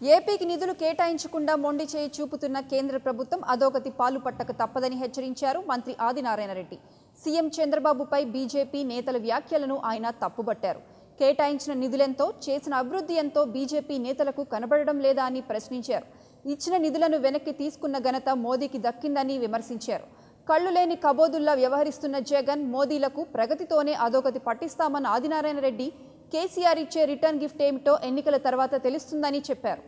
ఏపీకి నిధులు కేటాయించకుండా మొండి చేయి చూపుతున్న కేంద్ర ప్రభుత్వం అదోగతి పాలు పట్టక తప్పదని హెచ్చరించారు మంత్రి ఆదినారాయణరెడ్డి సీఎం చంద్రబాబుపై బీజేపీ నేతల వ్యాఖ్యలను ఆయన తప్పుబట్టారు కేటాయించిన నిధులెంతో చేసిన అభివృద్ధి ఎంతో బీజేపీ నేతలకు కనబడడం లేదా అని ప్రశ్నించారు ఇచ్చిన నిధులను వెనక్కి తీసుకున్న ఘనత మోదీకి దక్కిందని విమర్శించారు కళ్ళు లేని కబోదుల్లా వ్యవహరిస్తున్న జగన్ మోదీలకు ప్రగతితోనే అదోగతి పట్టిస్తామన్న ఆదినారాయణ రెడ్డి కేసీఆర్ ఇచ్చే రిటర్న్ గిఫ్ట్ ఏమిటో ఎన్నికల తర్వాత తెలుస్తుందని చెప్పారు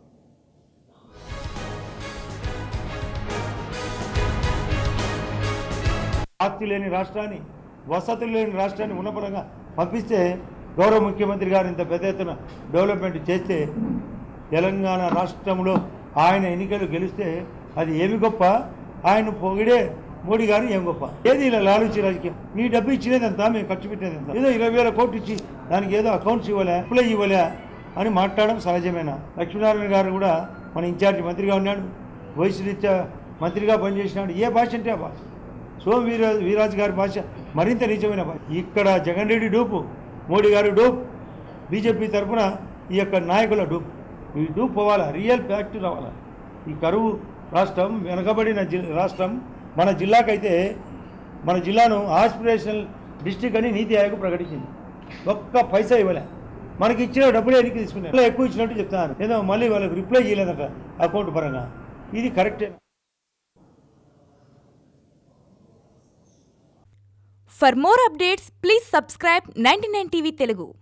ఆస్తి లేని రాష్ట్రాన్ని వసతులు లేని రాష్ట్రాన్ని ఉన్నపరంగా పంపిస్తే గౌరవ ముఖ్యమంత్రి గారు ఇంత పెద్ద ఎత్తున డెవలప్మెంట్ చేస్తే తెలంగాణ రాష్ట్రంలో ఆయన ఎన్నికలు గెలిస్తే అది ఏమి గొప్ప ఆయన పొగిడే మోడీ గారు ఏం గొప్ప ఏది ఇలా లాలూచి రాజకీయం మీ డబ్బు ఇచ్చినదంతా మేము ఖర్చు పెట్టేదంతా ఏదో ఇరవై వేల కోట్లు ఇచ్చి దానికి ఏదో అకౌంట్స్ ఇవ్వలే అప్లై ఇవ్వలే అని మాట్లాడడం సహజమేనా లక్ష్మీనారాయణ గారు కూడా మన ఇన్ఛార్జి మంత్రిగా ఉన్నాడు వయసు రీత్యా మంత్రిగా పనిచేసినాడు ఏ భాష అంటే ఆ భాష సో వీర వీరాజు గారి భాష మరింత నిజమైన భాష ఇక్కడ జగన్ రెడ్డి డూపు మోడీ గారు డూప్ బీజేపీ తరఫున ఈ యొక్క నాయకుల డూప్ ఈ డూప్ పోవాలా రియల్ ఫ్యాక్ట్ రావాలా ఈ కరువు రాష్ట్రం వెనకబడిన జి రాష్ట్రం మన జిల్లాకైతే మన జిల్లాను ఆస్పిరేషనల్ డిస్టిక్ అని నీతి ఆయోగ్ ప్రకటించింది ఒక్క పైసా ఇవ్వలే మనకి ఇచ్చిన డబ్బులే ఎన్నిక తీసుకున్నారు ఎక్కువ ఇచ్చినట్టు చెప్తున్నారు ఏదో మళ్ళీ వాళ్ళకి రిప్లై చేయలేదట అకౌంట్ పరంగా ఇది కరెక్టే For more updates, please subscribe 99 TV Telugu.